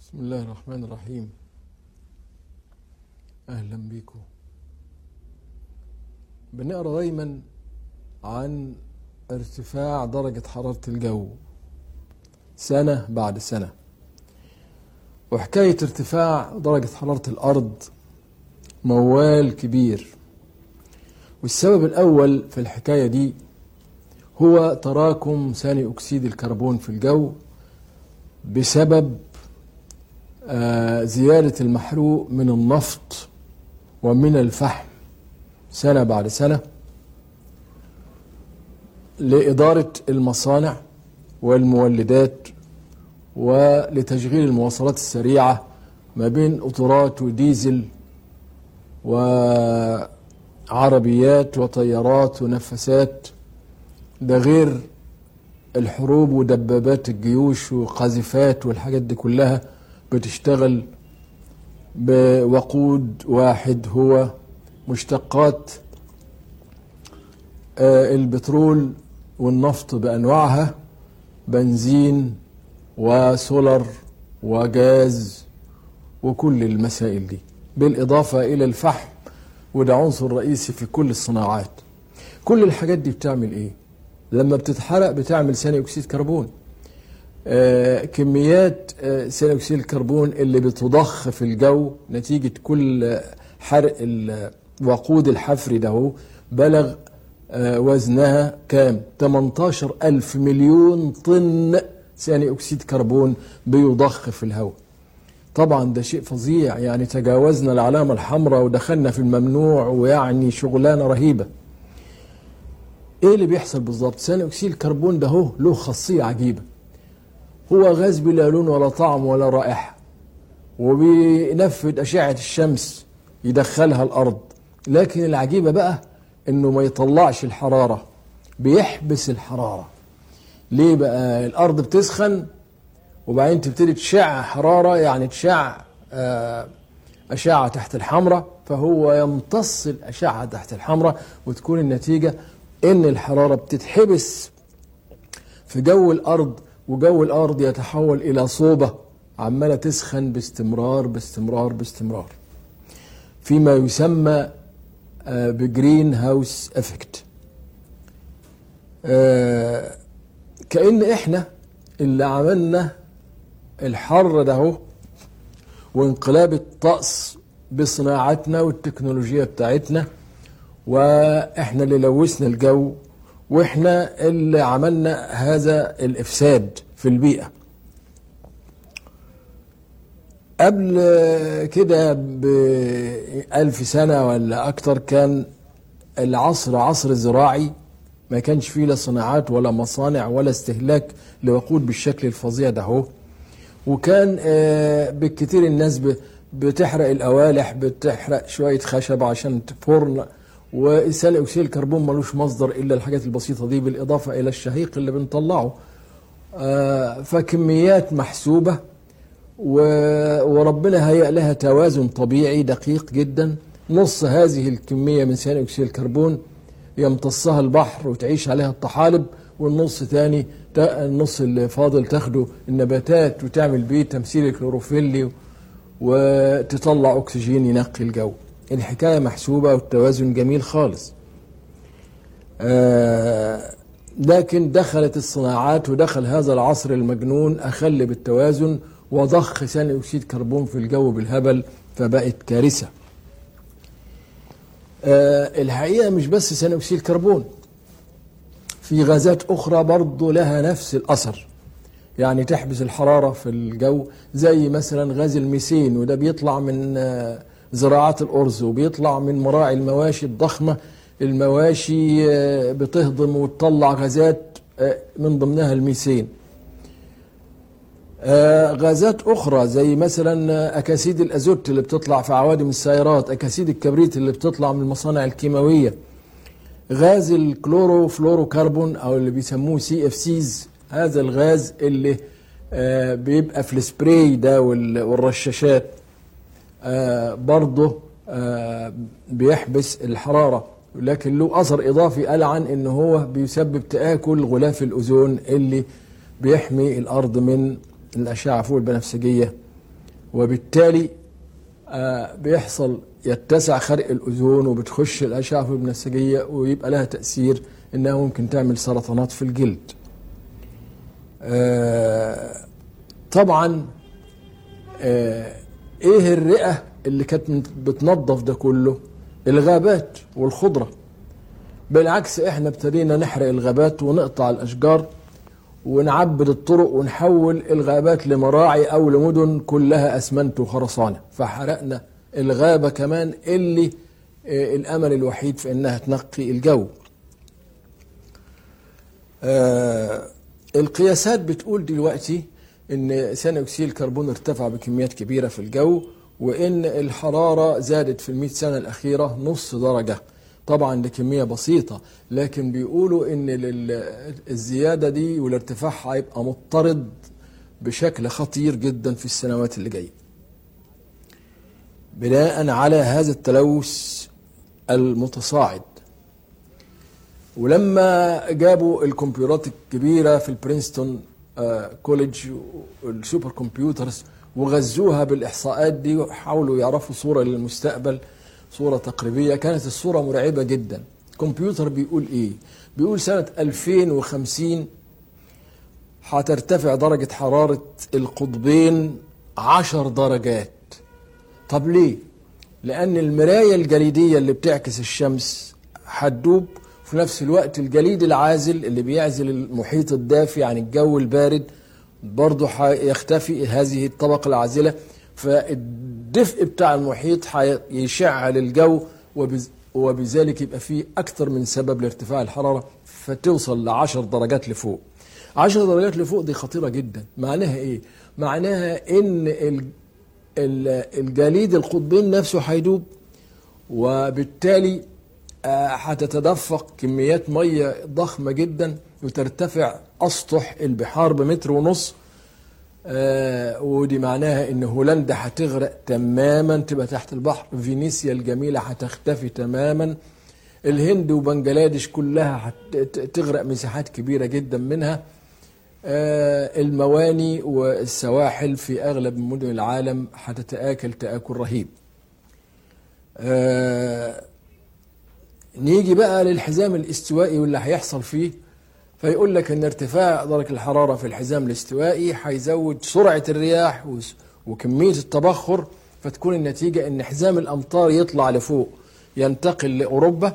بسم الله الرحمن الرحيم أهلا بكم بنقرأ دايما عن ارتفاع درجة حرارة الجو سنة بعد سنة وحكاية ارتفاع درجة حرارة الأرض موال كبير والسبب الأول في الحكاية دي هو تراكم ثاني أكسيد الكربون في الجو بسبب آه، زيادة المحروق من النفط ومن الفحم سنة بعد سنة لإدارة المصانع والمولدات ولتشغيل المواصلات السريعة ما بين قطارات وديزل وعربيات وطيارات ونفسات ده غير الحروب ودبابات الجيوش وقاذفات والحاجات دي كلها بتشتغل بوقود واحد هو مشتقات آه، البترول والنفط بأنواعها بنزين وسولر وجاز وكل المسائل دي بالإضافة إلى الفحم وده عنصر رئيسي في كل الصناعات كل الحاجات دي بتعمل إيه؟ لما بتتحرق بتعمل ثاني أكسيد كربون آه، كميات آه، ثاني اكسيد الكربون اللي بتضخ في الجو نتيجه كل آه، حرق الوقود الحفري ده هو بلغ آه، وزنها كام 18 ألف مليون طن ثاني أكسيد كربون بيضخ في الهواء طبعا ده شيء فظيع يعني تجاوزنا العلامة الحمراء ودخلنا في الممنوع ويعني شغلانة رهيبة ايه اللي بيحصل بالظبط ثاني اكسيد الكربون ده هو له خاصية عجيبة هو غاز بلا لون ولا طعم ولا رائحة وبينفذ أشعة الشمس يدخلها الأرض لكن العجيبة بقى إنه ما يطلعش الحرارة بيحبس الحرارة ليه بقى الأرض بتسخن وبعدين تبتدي تشع حرارة يعني تشع آه، أشعة تحت الحمراء فهو يمتص الأشعة تحت الحمراء وتكون النتيجة إن الحرارة بتتحبس في جو الأرض وجو الأرض يتحول إلى صوبة عمالة تسخن باستمرار باستمرار باستمرار فيما يسمى آه، بجرين هاوس افكت آه، كأن احنا اللي عملنا الحر ده هو وانقلاب الطقس بصناعتنا والتكنولوجيا بتاعتنا واحنا اللي لوثنا الجو واحنا اللي عملنا هذا الافساد في البيئه قبل كده بألف سنة ولا أكتر كان العصر عصر زراعي ما كانش فيه لا صناعات ولا مصانع ولا استهلاك لوقود بالشكل الفظيع ده هو وكان آه، بالكثير الناس ب- بتحرق الأوالح بتحرق شوية خشب عشان فرن وثاني أكسيد الكربون ملوش مصدر إلا الحاجات البسيطة دي بالإضافة إلى الشهيق اللي بنطلعه آه، فكميات محسوبة و- وربنا هيأ لها توازن طبيعي دقيق جدا نص هذه الكمية من ثاني أكسيد الكربون يمتصها البحر وتعيش عليها الطحالب والنص تاني تا- النص اللي فاضل تاخده النباتات وتعمل بيه تمثيل الكلوروفيل وتطلع أكسجين ينقي الجو الحكاية محسوبة والتوازن جميل خالص آه لكن دخلت الصناعات ودخل هذا العصر المجنون أخل بالتوازن وضخ ثاني أكسيد كربون في الجو بالهبل فبقت كارثة آه الحقيقة مش بس ثاني أكسيد الكربون في غازات أخرى برضو لها نفس الأثر يعني تحبس الحرارة في الجو زي مثلا غاز الميثين وده بيطلع من آه، زراعات الأرز وبيطلع من مراعي المواشي الضخمة المواشي آه، بتهضم وتطلع غازات آه، من ضمنها الميثين آه، غازات أخرى زي مثلا آه، أكاسيد الأزوت اللي بتطلع في عوادم السيارات أكاسيد الكبريت اللي بتطلع من المصانع الكيماوية غاز الكلورو فلوروكربون او اللي بيسموه سي اف سيز هذا الغاز اللي آه، بيبقى في السبراي ده وال- والرشاشات آه، برضه آه، بيحبس الحرارة لكن له أثر إضافي قال عن إن هو بيسبب تآكل غلاف الأوزون اللي بيحمي الأرض من الأشعة فوق البنفسجية وبالتالي آه، بيحصل يتسع خرق الأذون وبتخش الأشعة البنفسجية ويبقى لها تأثير إنها ممكن تعمل سرطانات في الجلد آه، طبعا آه، ايه الرئة اللي كانت بتنظف ده كله الغابات والخضرة بالعكس احنا ابتدينا نحرق الغابات ونقطع الاشجار ونعبد الطرق ونحول الغابات لمراعي او لمدن كلها اسمنت وخرسانه فحرقنا الغابه كمان اللي آه، الامل الوحيد في انها تنقي الجو آه، القياسات بتقول دلوقتي ان ثاني اكسيد الكربون ارتفع بكميات كبيره في الجو وان الحراره زادت في المئة سنه الاخيره نص درجه طبعا لكميه بسيطه لكن بيقولوا ان لل- الزياده دي والارتفاع هيبقى مضطرد بشكل خطير جدا في السنوات اللي جايه بناء على هذا التلوث المتصاعد ولما جابوا الكمبيوترات الكبيره في البرينستون آه، كوليدج والسوبر كمبيوترز وغذوها بالاحصاءات دي وحاولوا يعرفوا صوره للمستقبل صوره تقريبيه كانت الصوره مرعبه جدا الكمبيوتر بيقول ايه بيقول سنه 2050 هترتفع درجه حراره القطبين عشر درجات طب ليه لان المرايه الجليديه اللي بتعكس الشمس هتدوب في نفس الوقت الجليد العازل اللي بيعزل المحيط الدافي عن الجو البارد برضه هيختفي هذه الطبقة العازلة فالدفء بتاع المحيط هيشع للجو وبز- وبذلك يبقى فيه أكثر من سبب لارتفاع الحرارة فتوصل لعشر درجات لفوق عشر درجات لفوق دي خطيرة جدا معناها إيه؟ معناها إن ال- ال- الجليد القطبين نفسه هيدوب وبالتالي آه، هتتدفق كميات ميه ضخمه جدا وترتفع اسطح البحار بمتر ونص آه، ودي معناها ان هولندا هتغرق تماما تبقى تحت البحر فينيسيا الجميله هتختفي تماما الهند وبنجلاديش كلها هتغرق مساحات كبيره جدا منها آه، المواني والسواحل في اغلب مدن العالم هتتاكل تاكل رهيب آه، نيجي بقى للحزام الاستوائي واللي هيحصل فيه فيقول لك ان ارتفاع درجه الحراره في الحزام الاستوائي هيزود سرعه الرياح وس- وكميه التبخر فتكون النتيجه ان حزام الامطار يطلع لفوق ينتقل لاوروبا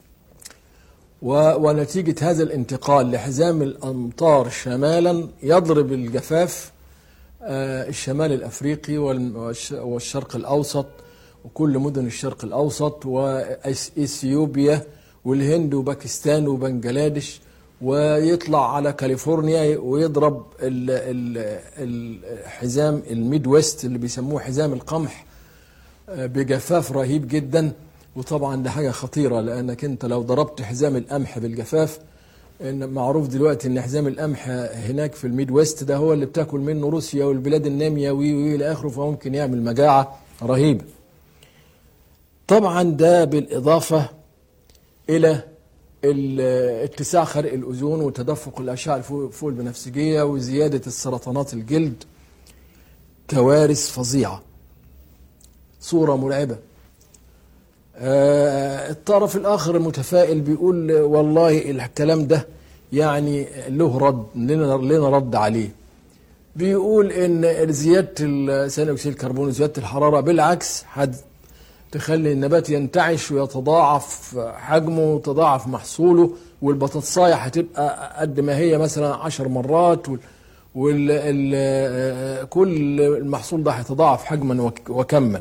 و- ونتيجه هذا الانتقال لحزام الامطار شمالا يضرب الجفاف آه، الشمال الافريقي والم- والش- والشرق الاوسط وكل مدن الشرق الاوسط واثيوبيا والهند وباكستان وبنجلاديش ويطلع على كاليفورنيا ويضرب ال- ال- الحزام الميد ويست اللي بيسموه حزام القمح آه، بجفاف رهيب جدا وطبعا ده حاجه خطيره لانك انت لو ضربت حزام القمح بالجفاف إن معروف دلوقتي ان حزام القمح هناك في الميد ويست ده هو اللي بتاكل منه روسيا والبلاد الناميه وي وي الى اخره فممكن يعمل مجاعه رهيبه. طبعا ده بالاضافه الى ال- اتساع خرق الاوزون وتدفق الاشعه الفوق فوق البنفسجيه وزياده السرطانات الجلد كوارث فظيعه. صوره مرعبه. آه، الطرف الآخر المتفائل بيقول والله الكلام ده يعني له رد لنا لنا رد عليه بيقول ان زياده ال- ثاني اكسيد الكربون وزياده الحراره بالعكس هت- تخلي النبات ينتعش ويتضاعف حجمه وتضاعف محصوله والبطاطسايه هتبقى قد ما هي مثلا عشر مرات وال وال ال- كل المحصول ده هيتضاعف حجما وك- وكما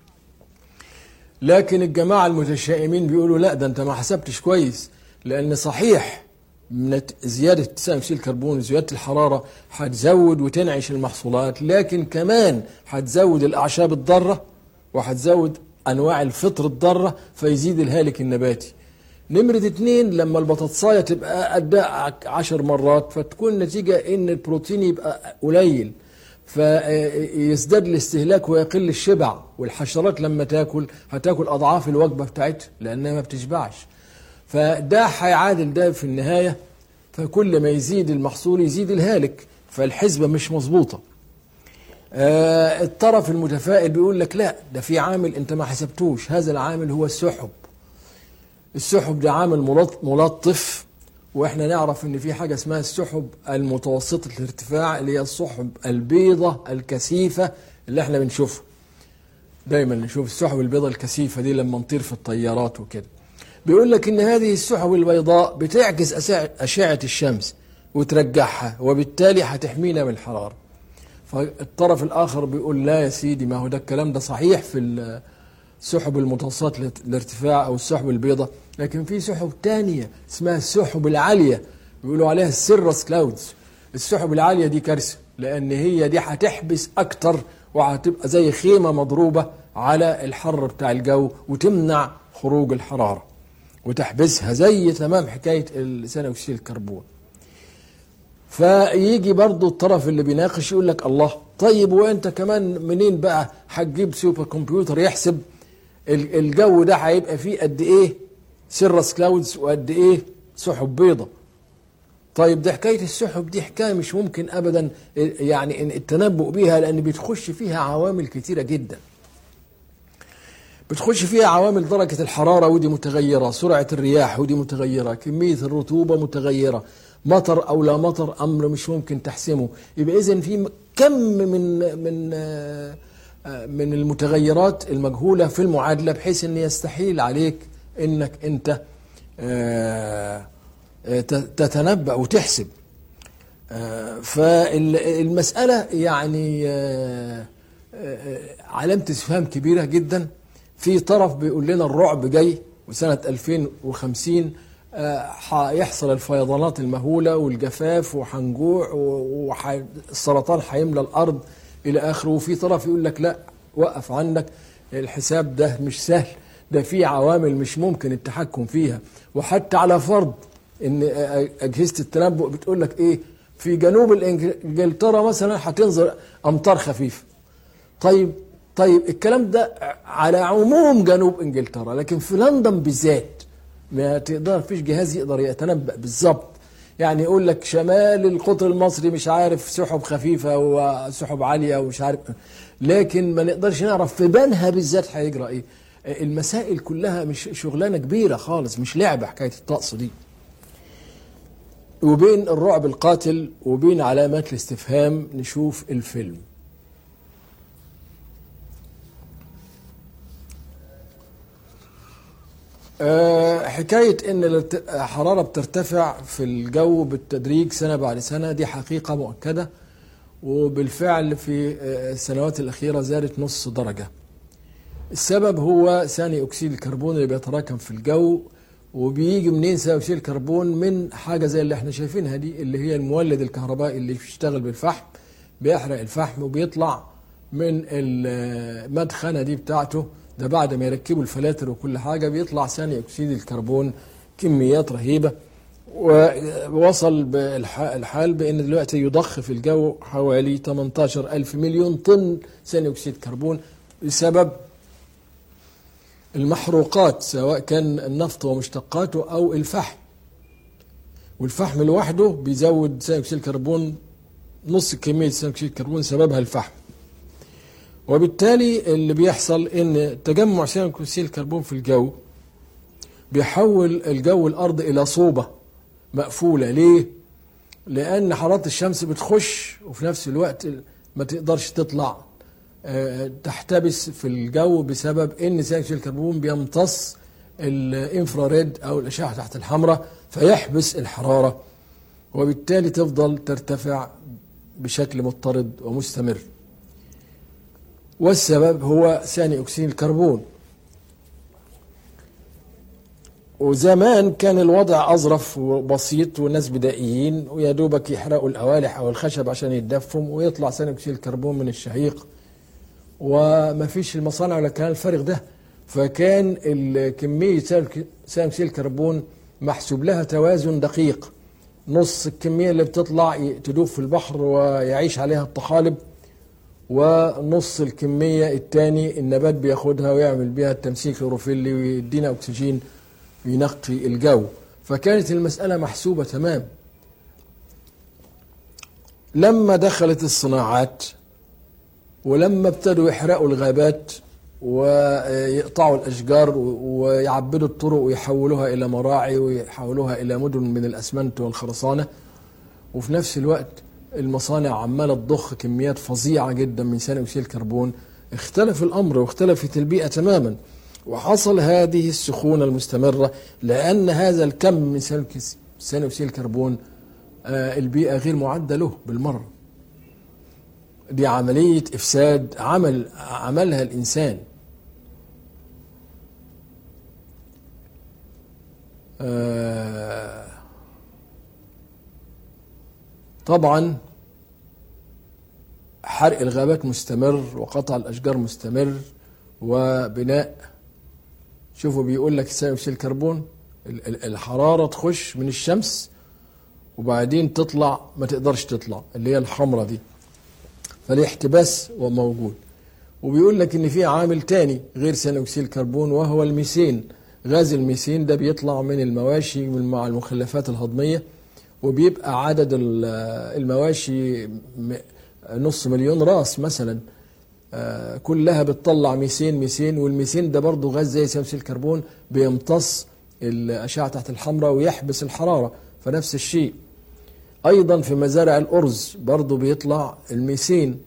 لكن الجماعة المتشائمين بيقولوا لا ده انت ما حسبتش كويس لان صحيح من زيادة ثاني اكسيد الكربون وزيادة الحرارة هتزود وتنعش المحصولات لكن كمان هتزود الاعشاب الضارة وهتزود انواع الفطر الضارة فيزيد الهالك النباتي نمرة اتنين لما البطاطساية تبقى قدها عشر مرات فتكون النتيجة ان البروتين يبقى قليل فيزداد الاستهلاك ويقل الشبع والحشرات لما تاكل هتاكل اضعاف الوجبه بتاعتها لانها ما بتشبعش فده هيعادل ده في النهايه فكل ما يزيد المحصول يزيد الهالك فالحسبه مش مظبوطه آه الطرف المتفائل بيقول لك لا ده في عامل انت ما حسبتوش هذا العامل هو السحب السحب ده عامل ملط- ملطف واحنا نعرف ان في حاجه اسمها السحب المتوسطه الارتفاع اللي هي السحب البيضة الكثيفه اللي احنا بنشوفها دايما نشوف السحب البيضاء الكثيفه دي لما نطير في الطيارات وكده بيقول لك ان هذه السحب البيضاء بتعكس أسع- اشعه الشمس وترجعها وبالتالي هتحمينا من الحراره فالطرف الاخر بيقول لا يا سيدي ما هو ده الكلام ده صحيح في السحب المتوسطه الارتفاع او السحب البيضاء لكن في سحب تانية اسمها السحب العاليه بيقولوا عليها السيرس كلاودز السحب العاليه دي كارثه لان هي دي هتحبس اكتر وهتبقى زي خيمه مضروبه على الحر بتاع الجو وتمنع خروج الحراره وتحبسها زي تمام حكايه ثاني اكسيد الكربون فيجي برضو الطرف اللي بيناقش يقول لك الله طيب وانت كمان منين بقى هتجيب سوبر كمبيوتر يحسب ال- الجو ده هيبقى فيه قد ايه سيرس كلاودز وقد ايه سحب بيضة طيب ده حكاية السحب دي حكاية مش ممكن ابدا يعني إن التنبؤ بيها لان بتخش فيها عوامل كتيرة جدا بتخش فيها عوامل درجة الحرارة ودي متغيرة سرعة الرياح ودي متغيرة كمية الرطوبة متغيرة مطر أو لا مطر أمر مش ممكن تحسمه يبقى إذن في كم من من آه، آه، من المتغيرات المجهولة في المعادلة بحيث أن يستحيل عليك أنك أنت آه، آه، ت- تتنبأ وتحسب آه، فالمسألة يعني آه، آه، علامة استفهام كبيرة جدا في طرف بيقول لنا الرعب جاي وسنة 2050 آه، هيحصل الفيضانات المهولة والجفاف وهنجوع والسرطان هيملى الأرض إلى آخره وفي طرف يقول لك لا وقف عنك الحساب ده مش سهل ده في عوامل مش ممكن التحكم فيها وحتى على فرض ان اجهزه التنبؤ بتقول لك ايه في جنوب الإنج- انجلترا مثلا هتنزل امطار خفيفه طيب طيب الكلام ده على عموم جنوب انجلترا لكن في لندن بالذات ما تقدر فيش جهاز يقدر يتنبأ بالظبط يعني يقول لك شمال القطر المصري مش عارف سحب خفيفه وسحب عاليه ومش عارف لكن ما نقدرش نعرف في بنها بالذات هيجرى ايه المسائل كلها مش شغلانه كبيره خالص مش لعبه حكايه الطقس دي وبين الرعب القاتل وبين علامات الاستفهام نشوف الفيلم آه، حكاية إن الارت- الحرارة بترتفع في الجو بالتدريج سنة بعد سنة دي حقيقة مؤكدة وبالفعل في آه، السنوات الأخيرة زادت نص درجة السبب هو ثاني أكسيد الكربون اللي بيتراكم في الجو وبيجي منين ثاني أكسيد الكربون من حاجة زي اللي احنا شايفينها دي اللي هي المولد الكهربائي اللي بيشتغل بالفحم بيحرق الفحم وبيطلع من المدخنة دي بتاعته ده بعد ما يركبوا الفلاتر وكل حاجة بيطلع ثاني أكسيد الكربون كميات رهيبة ووصل بالح- الحال بأن دلوقتي يضخ في الجو حوالي 18 ألف مليون طن ثاني أكسيد كربون بسبب المحروقات سواء كان النفط ومشتقاته أو الفحم والفحم لوحده بيزود ثاني أكسيد الكربون نص كمية ثاني أكسيد الكربون سببها الفحم وبالتالي اللي بيحصل ان تجمع ثاني اكسيد الكربون في الجو بيحول الجو الارض الى صوبه مقفوله ليه؟ لان حراره الشمس بتخش وفي نفس الوقت ما تقدرش تطلع آه، تحتبس في الجو بسبب ان ثاني اكسيد الكربون بيمتص الانفراريد او الاشعه تحت الحمراء فيحبس الحراره وبالتالي تفضل ترتفع بشكل مضطرد ومستمر والسبب هو ثاني اكسيد الكربون وزمان كان الوضع اظرف وبسيط والناس بدائيين ويا دوبك يحرقوا القوالح او الخشب عشان يتدفوا ويطلع ثاني اكسيد الكربون من الشهيق وما فيش المصانع ولا كان الفارغ ده فكان ال- كميه ثاني اكسيد الكربون محسوب لها توازن دقيق نص الكميه اللي بتطلع ي- تدوب في البحر ويعيش عليها الطحالب ونص الكمية التاني النبات بياخدها ويعمل بيها التمثيل كلوروفيلي ويدينا أكسجين وينقي الجو فكانت المسألة محسوبة تمام لما دخلت الصناعات ولما ابتدوا يحرقوا الغابات ويقطعوا الأشجار ويعبدوا الطرق ويحولوها إلى مراعي ويحولوها إلى مدن من الأسمنت والخرسانة وفي نفس الوقت المصانع عمالة تضخ كميات فظيعة جدا من ثاني أكسيد الكربون اختلف الأمر واختلفت البيئة تماما وحصل هذه السخونة المستمرة لأن هذا الكم من ثاني أكسيد الكربون آه، البيئة غير معدة له بالمرة دي عملية إفساد عمل عملها الإنسان آه، طبعا حرق الغابات مستمر وقطع الأشجار مستمر وبناء شوفوا بيقول لك ثاني أكسيد الكربون الحرارة تخش من الشمس وبعدين تطلع ما تقدرش تطلع اللي هي الحمرة دي فالاحتباس موجود وبيقول لك ان في عامل تاني غير ثاني اكسيد الكربون وهو الميثين غاز الميثين ده بيطلع من المواشي مع المخلفات الهضميه وبيبقى عدد المواشي نص مليون راس مثلا آه، كلها بتطلع ميثين ميثين والميثين ده برضه غاز زي ثاني اكسيد الكربون بيمتص الاشعه تحت الحمراء ويحبس الحراره فنفس الشيء ايضا في مزارع الارز برضه بيطلع الميثين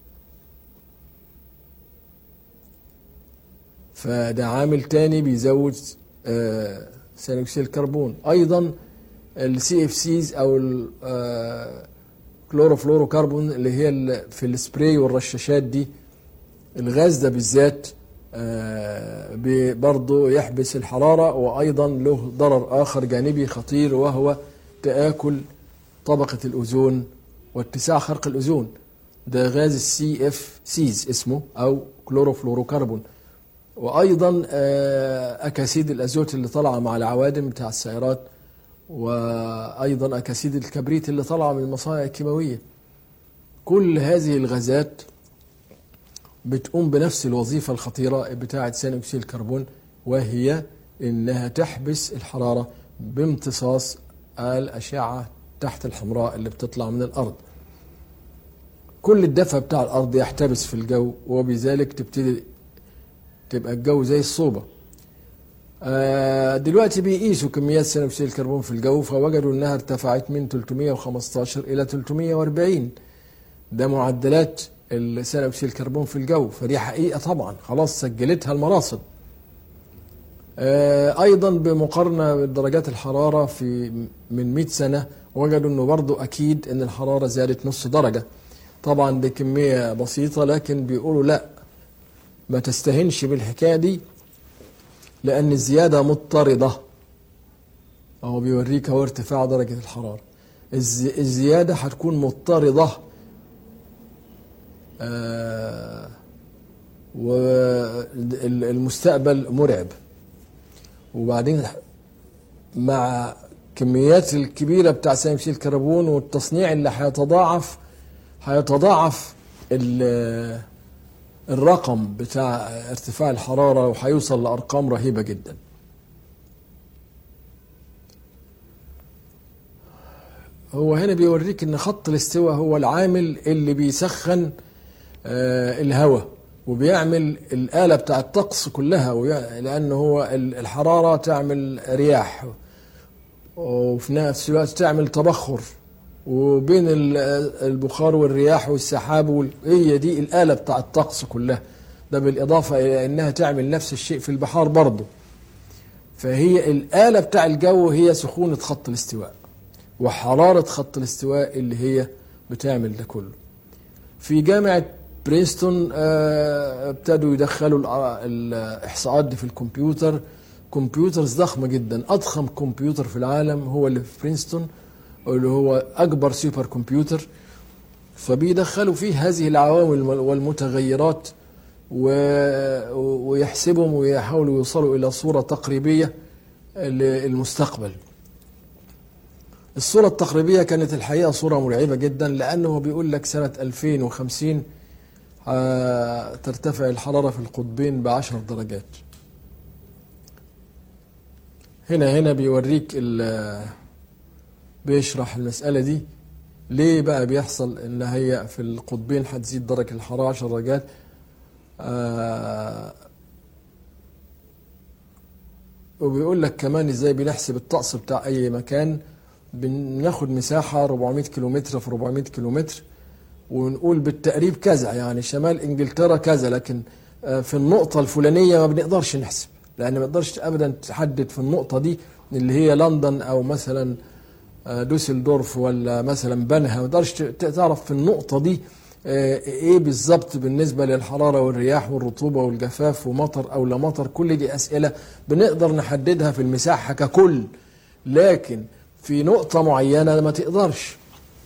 فده عامل تاني بيزود آه، ثاني اكسيد الكربون ايضا السي اف سيز او الكلوروفلوروكربون اللي هي في السبراي والرشاشات دي الغاز ده بالذات آه، برضه يحبس الحرارة وأيضا له ضرر آخر جانبي خطير وهو تآكل طبقة الأوزون واتساع خرق الأوزون ده غاز السي اف سيز اسمه أو كلوروفلوروكربون وأيضا آه، أكاسيد الأزوت اللي طالعة مع العوادم بتاع السيارات وأيضا أكاسيد الكبريت اللي طالعة من المصانع الكيماوية كل هذه الغازات بتقوم بنفس الوظيفة الخطيرة بتاعة ثاني أكسيد الكربون وهي إنها تحبس الحرارة بامتصاص الأشعة تحت الحمراء اللي بتطلع من الأرض كل الدفع بتاع الأرض يحتبس في الجو وبذلك تبتدي تبقى الجو زي الصوبة آه، دلوقتي بيقيسوا كميات ثاني أكسيد الكربون في الجو فوجدوا إنها ارتفعت من 315 إلى 340 ده معدلات ثاني أكسيد الكربون في الجو فدي حقيقة طبعا خلاص سجلتها المراصد آه، أيضا بمقارنة بدرجات الحرارة في من 100 سنة وجدوا أنه برضو أكيد أن الحرارة زادت نص درجة طبعا دي كمية بسيطة لكن بيقولوا لا ما تستهنش بالحكاية دي لأن الزيادة مضطردة أو بيوريك هو ارتفاع درجة الحرارة الزيادة هتكون مضطردة آه والمستقبل مرعب وبعدين مع كميات الكبيرة بتاع ثاني أكسيد الكربون والتصنيع اللي هيتضاعف هيتضاعف الرقم بتاع ارتفاع الحرارة وهيوصل لأرقام رهيبة جدا هو هنا بيوريك ان خط الاستواء هو العامل اللي بيسخن آه الهواء وبيعمل الآلة بتاع الطقس كلها لأنه هو الحرارة تعمل رياح وفي نفس الوقت تعمل تبخر وبين البخار والرياح والسحاب هي دي الآلة بتاع الطقس كلها ده بالإضافة إلى أنها تعمل نفس الشيء في البحار برضه فهي الآلة بتاع الجو هي سخونة خط الاستواء وحرارة خط الاستواء اللي هي بتعمل ده كله في جامعة برينستون آه، ابتدوا يدخلوا الإحصاءات دي في الكمبيوتر كمبيوترز ضخمة جدا أضخم كمبيوتر في العالم هو اللي في برينستون اللي هو أكبر سوبر كمبيوتر فبيدخلوا فيه هذه العوامل والمتغيرات ويحسبهم ويحاولوا يوصلوا إلى صورة تقريبية للمستقبل الصورة التقريبية كانت الحقيقة صورة مرعبة جدا لأنه بيقول لك سنة 2050 ترتفع الحرارة في القطبين بعشر درجات هنا هنا بيوريك بيشرح المسألة دي ليه بقى بيحصل ان هي في القطبين هتزيد درجة الحرارة 10 درجات آه وبيقول لك كمان ازاي بنحسب الطقس بتاع اي مكان بناخد مساحة 400 كيلومتر في 400 كيلومتر ونقول بالتقريب كذا يعني شمال انجلترا كذا لكن آه، في النقطة الفلانية ما بنقدرش نحسب لأن ما نقدرش أبدا تحدد في النقطة دي اللي هي لندن أو مثلا آه، دوسلدورف ولا مثلا بنها ما تقدرش ت- تعرف في النقطة دي آه، ايه بالظبط بالنسبة للحرارة والرياح والرطوبة والجفاف ومطر او لا مطر كل دي اسئلة بنقدر نحددها في المساحة ككل لكن في نقطة معينة ما تقدرش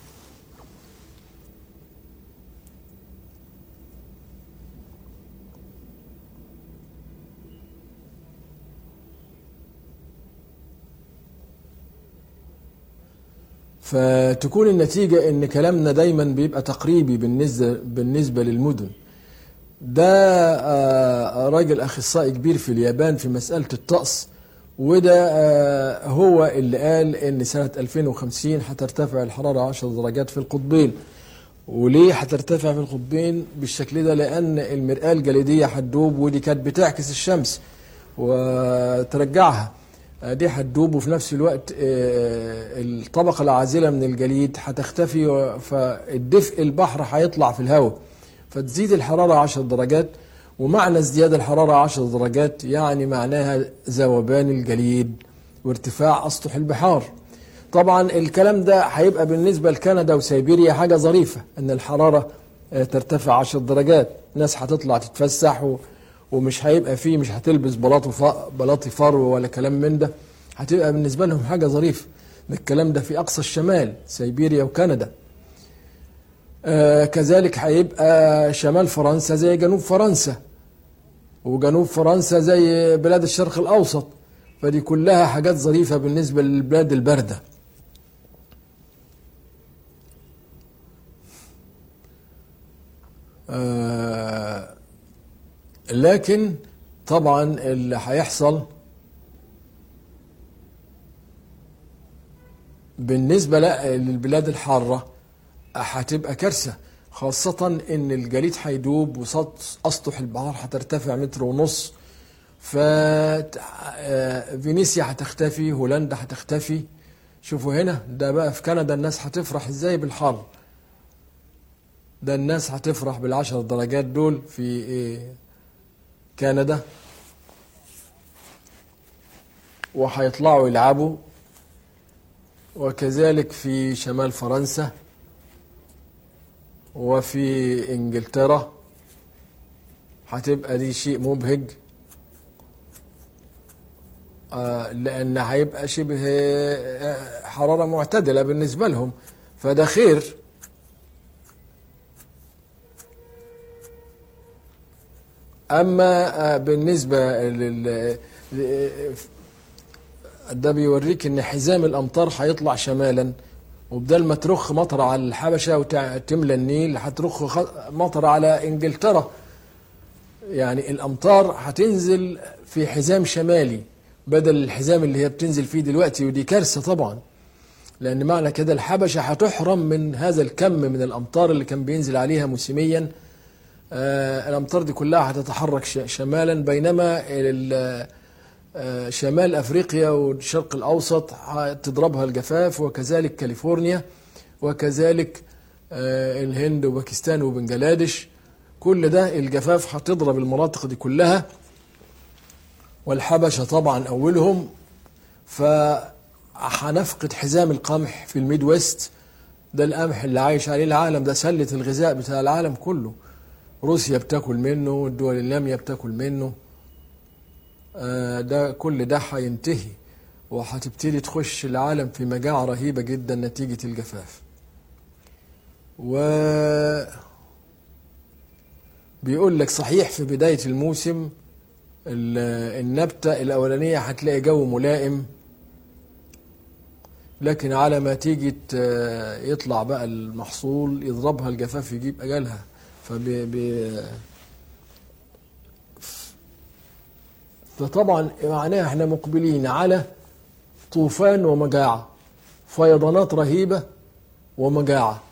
فتكون النتيجة ان كلامنا دايما بيبقى تقريبي بالنسبة بالنسبة للمدن ده آه، راجل اخصائي كبير في اليابان في مسألة الطقس وده آه، هو اللي قال ان سنة 2050 هترتفع الحرارة 10 درجات في القطبين وليه هترتفع في القطبين بالشكل ده لان المرآة الجليدية هتدوب ودي كانت بتعكس الشمس وترجعها آه، دي هتدوب وفي نفس الوقت آه، الطبقة العازلة من الجليد هتختفي و- فالدفء البحر هيطلع في الهواء فتزيد الحرارة 10 درجات ومعنى ازدياد الحرارة 10 درجات يعني معناها ذوبان الجليد وارتفاع أسطح البحار طبعا الكلام ده هيبقى بالنسبة لكندا وسيبيريا حاجة ظريفة ان الحرارة آه، ترتفع 10 درجات ناس هتطلع تتفسح و... ومش هيبقى فيه مش هتلبس بلاطو ف... بلاطي فرو ولا كلام من ده هتبقى بالنسبة لهم حاجة ظريفة الكلام ده في أقصى الشمال سيبيريا وكندا آه كذلك هيبقى شمال فرنسا زي جنوب فرنسا وجنوب فرنسا زي بلاد الشرق الأوسط فدي كلها حاجات ظريفة بالنسبة للبلاد الباردة آه لكن طبعا اللي هيحصل بالنسبة لا- للبلاد الحارة هتبقى كارثة خاصة ان الجليد هيدوب وسطح البحار هترتفع متر ونص ف آه، فينيسيا هتختفي هولندا هتختفي شوفوا هنا ده بقى في كندا الناس هتفرح ازاي بالحر ده الناس هتفرح بالعشر درجات دول في إيه كندا وهيطلعوا يلعبوا وكذلك في شمال فرنسا وفي انجلترا هتبقى دي شيء مبهج آه، لان هيبقى شبه آه، حراره معتدله بالنسبه لهم فده خير اما آه، بالنسبه لل ل- ده بيوريك ان حزام الامطار هيطلع شمالا وبدل ما ترخ مطر على الحبشه وتملى النيل هترخ خ- مطر على انجلترا يعني الامطار هتنزل في حزام شمالي بدل الحزام اللي هي بتنزل فيه دلوقتي ودي كارثه طبعا لان معنى كده الحبشه هتحرم من هذا الكم من الامطار اللي كان بينزل عليها موسميا آه، الامطار دي كلها هتتحرك ش- شمالا بينما ال- آه، شمال افريقيا والشرق الاوسط هتضربها الجفاف وكذلك كاليفورنيا وكذلك آه، الهند وباكستان وبنجلاديش كل ده الجفاف هتضرب المناطق دي كلها والحبشه طبعا اولهم فهنفقد حزام القمح في الميد ويست ده القمح اللي عايش عليه العالم ده سله الغذاء بتاع العالم كله روسيا بتاكل منه والدول الناميه بتاكل منه آه، ده كل ده هينتهي وهتبتدي تخش العالم في مجاعة رهيبة جدا نتيجة الجفاف و بيقول لك صحيح في بداية الموسم ال- النبتة الأولانية هتلاقي جو ملائم لكن على ما تيجي ت- يطلع بقى المحصول يضربها الجفاف يجيب أجلها فبي بي فطبعا معناها احنا مقبلين على طوفان ومجاعة فيضانات رهيبة ومجاعة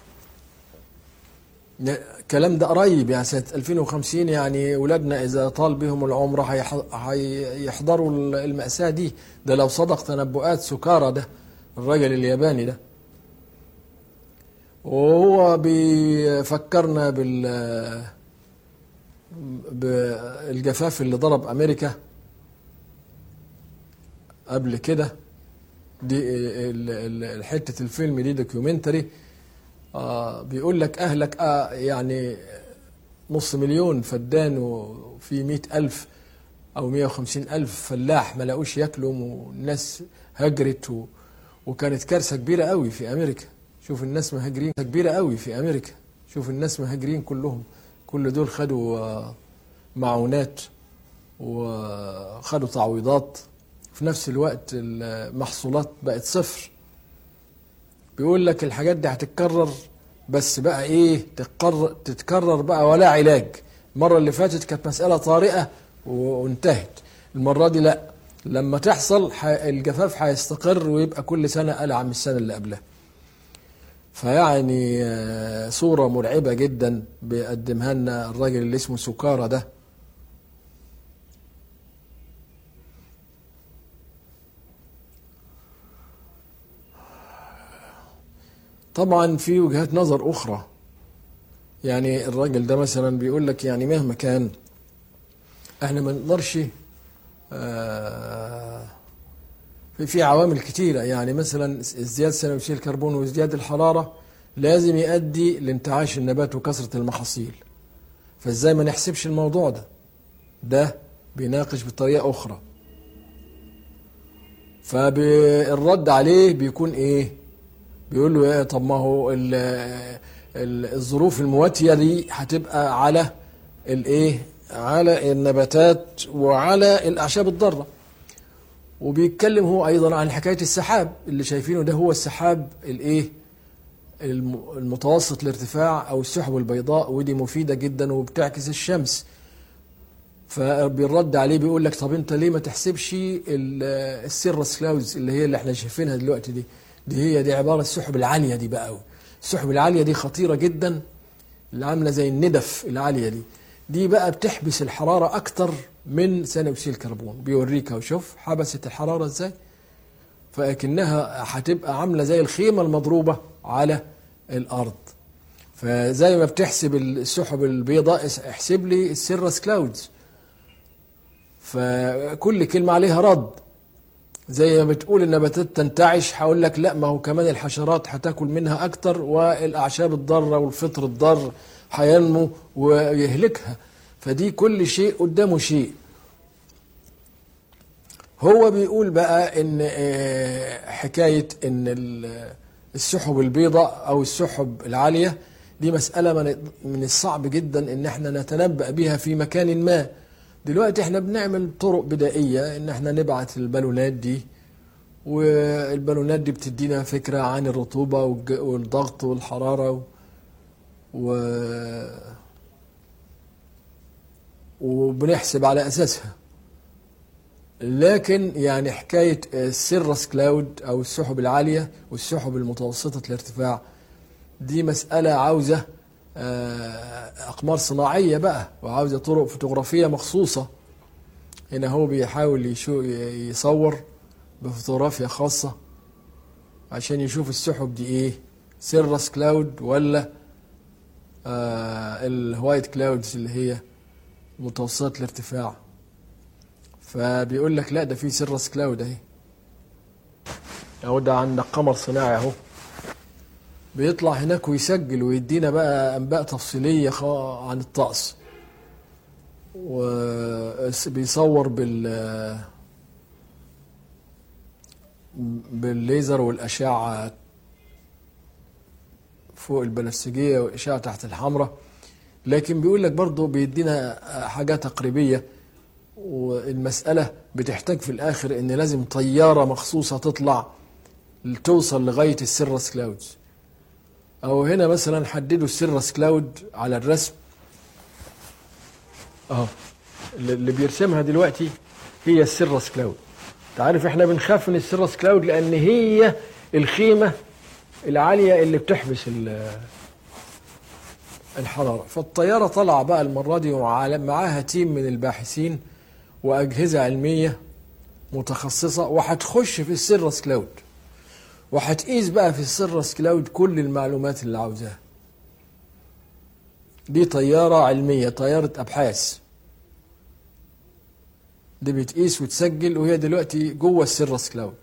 الكلام ده قريب يعني سنة 2050 يعني ولادنا إذا طال بهم العمر هيحضروا المأساة دي ده لو صدق تنبؤات سكارى ده الراجل الياباني ده وهو بيفكرنا بال بالجفاف اللي ضرب أمريكا قبل كده دي حتة الفيلم دي دوكيومنتري آه بيقول لك أهلك آه يعني نص مليون فدان وفي مئة ألف أو مئة وخمسين ألف فلاح ما لاقوش ياكلوا والناس هجرت و وكانت كارثة كبيرة قوي في أمريكا شوف الناس مهاجرين كبيرة قوي في أمريكا شوف الناس مهاجرين كلهم كل دول خدوا معونات وخدوا تعويضات في نفس الوقت المحصولات بقت صفر بيقول لك الحاجات دي هتتكرر بس بقى ايه تتكرر, تتكرر بقى ولا علاج المرة اللي فاتت كانت مسألة طارئة وانتهت المرة دي لا لما تحصل الجفاف هيستقر ويبقى كل سنة ألعى من السنة اللي قبلها فيعني صورة مرعبة جدا بيقدمها لنا الراجل اللي اسمه سكارى ده طبعا في وجهات نظر أخرى يعني الراجل ده مثلا بيقول لك يعني مهما كان احنا ما نقدرش آه في في عوامل كتيرة يعني مثلا ازدياد ثاني اكسيد الكربون وازدياد الحرارة لازم يؤدي لانتعاش النبات وكثرة المحاصيل فازاي ما نحسبش الموضوع ده ده بيناقش بطريقة أخرى فالرد عليه بيكون ايه بيقول له ايه طب ما هو ال ال الظروف المواتية دي هتبقى على الايه على النباتات وعلى الأعشاب الضارة وبيتكلم هو أيضا عن حكاية السحاب اللي شايفينه ده هو السحاب الايه المتوسط الارتفاع أو السحب البيضاء ودي مفيدة جدا وبتعكس الشمس فبيرد عليه بيقول لك طب انت ليه ما تحسبش السيرس كلاودز اللي هي اللي احنا شايفينها دلوقتي دي دي هي دي عبارة السحب العالية دي بقى السحب العالية دي خطيرة جدا اللي عاملة زي الندف العالية دي دي بقى بتحبس الحرارة أكتر من ثاني أكسيد الكربون بيوريك وشوف حبست الحرارة إزاي فلكنها هتبقى عاملة زي الخيمة المضروبة على الأرض فزي ما بتحسب السحب البيضاء احسب لي السيرس كلاودز فكل كلمة عليها رد زي ما بتقول النباتات تنتعش هقول لك لا ما هو كمان الحشرات هتاكل منها اكتر والاعشاب الضاره والفطر الضار هينمو ويهلكها فدي كل شيء قدامه شيء هو بيقول بقى ان حكايه ان السحب البيضاء او السحب العاليه دي مساله من الصعب جدا ان احنا نتنبأ بها في مكان ما دلوقتي احنا بنعمل طرق بدائيه ان احنا نبعت البالونات دي والبالونات دي بتدينا فكره عن الرطوبه والضغط والحراره و وبنحسب على اساسها لكن يعني حكايه السيرس كلاود او السحب العاليه والسحب المتوسطه الارتفاع دي مساله عاوزه أقمار صناعية بقى وعاوزة طرق فوتوغرافية مخصوصة هنا هو بيحاول يشو يصور بفوتوغرافيا خاصة عشان يشوف السحب دي ايه سيرس كلاود ولا آه الوايت كلاودز اللي هي متوسطة الارتفاع فبيقول لك لا ده في سيرس كلاود اهي اهو ده عندك قمر صناعي اهو بيطلع هناك ويسجل ويدينا بقى انباء تفصيليه عن الطقس وبيصور بال بالليزر والاشعه فوق البنفسجيه والاشعه تحت الحمراء لكن بيقول لك برضه بيدينا حاجات تقريبيه والمساله بتحتاج في الاخر ان لازم طياره مخصوصه تطلع توصل لغايه السيرس كلاودز او هنا مثلا حددوا السيرس كلاود على الرسم اهو اللي بيرسمها دلوقتي هي السيرس كلاود تعرف احنا بنخاف من السيرس كلاود لان هي الخيمه العالية اللي بتحبس ال- الحرارة فالطيارة طلع بقى المرة دي ومعا- معاها تيم من الباحثين وأجهزة علمية متخصصة وهتخش في السيرس كلاود وهتقيس بقى في السيرس كلاود كل المعلومات اللي عاوزاها دي طيارة علمية طيارة أبحاث دي بتقيس وتسجل وهي دلوقتي جوه السيرس كلاود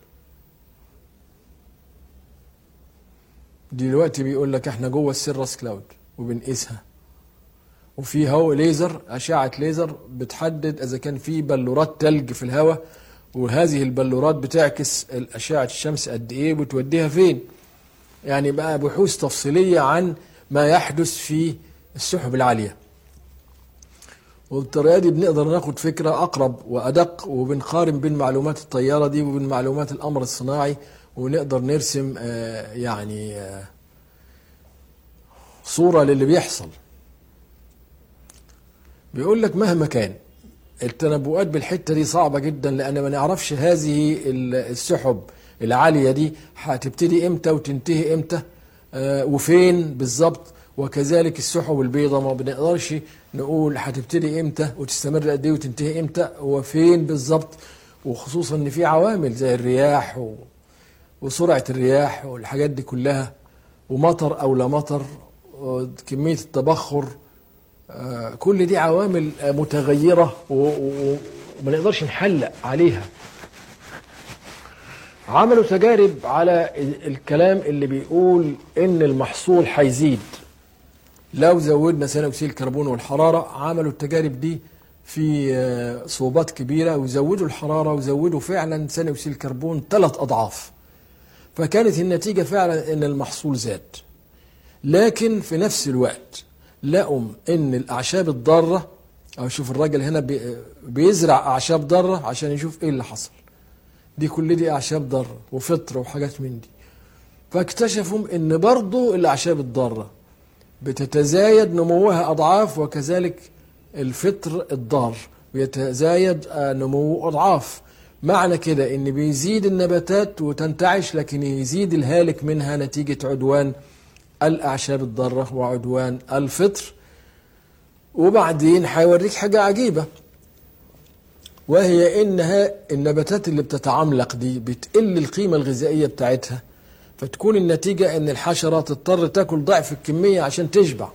دلوقتي بيقول لك احنا جوه السيرس كلاود وبنقيسها وفي هو ليزر أشعة ليزر بتحدد إذا كان في بلورات تلج في الهواء وهذه البلورات بتعكس أشعة الشمس قد إيه وتوديها فين يعني بقى بحوث تفصيلية عن ما يحدث في السحب العالية وبالطريقة دي بنقدر ناخد فكرة أقرب وأدق وبنقارن بين معلومات الطيارة دي وبين معلومات الأمر الصناعي ونقدر نرسم آه، يعني آه، صورة للي بيحصل بيقول لك مهما كان التنبؤات بالحتة دي صعبة جدا لأن ما نعرفش هذه ال- السحب العالية دي هتبتدي امتى وتنتهي امتى آه، وفين بالظبط وكذلك السحب البيضاء ما بنقدرش نقول هتبتدي امتى وتستمر قد ايه وتنتهي امتى وفين بالظبط وخصوصا ان في عوامل زي الرياح و... وسرعة الرياح والحاجات دي كلها ومطر أو لا مطر كمية التبخر آه، كل دي عوامل آه، متغيرة و- و- وما نقدرش نحلق عليها عملوا تجارب على ال- الكلام اللي بيقول ان المحصول هيزيد لو زودنا ثاني اكسيد الكربون والحراره عملوا التجارب دي في آه، صوبات كبيره وزودوا الحراره وزودوا فعلا ثاني اكسيد الكربون ثلاث اضعاف فكانت النتيجه فعلا ان المحصول زاد لكن في نفس الوقت لقوا ان الاعشاب الضاره او شوف الراجل هنا بي- بيزرع اعشاب ضاره عشان يشوف ايه اللي حصل دي كل دي اعشاب ضاره وفطر وحاجات من دي فاكتشفوا ان برضو الاعشاب الضاره بتتزايد نموها اضعاف وكذلك الفطر الضار بيتزايد آه، نموه اضعاف معنى كده ان بيزيد النباتات وتنتعش لكن يزيد الهالك منها نتيجه عدوان الاعشاب الضاره وعدوان الفطر وبعدين هيوريك حاجه عجيبه وهي انها النباتات اللي بتتعملق دي بتقل القيمه الغذائيه بتاعتها فتكون النتيجه ان الحشره تضطر تاكل ضعف الكميه عشان تشبع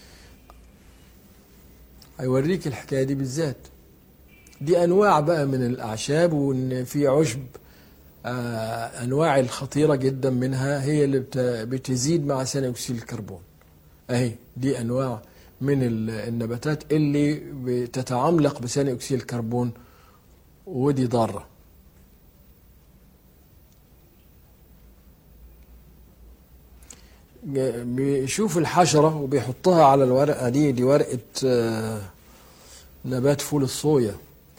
هيوريك الحكايه دي بالذات دي انواع بقى من الاعشاب وان في عشب آه، انواع الخطيره جدا منها هي اللي بت- بتزيد مع ثاني اكسيد الكربون اهي دي انواع من ال- النباتات اللي بتتعملق بثاني اكسيد الكربون ودي ضاره ج- بيشوف الحشرة وبيحطها على الورقة دي دي ورقة آه، نبات فول الصويا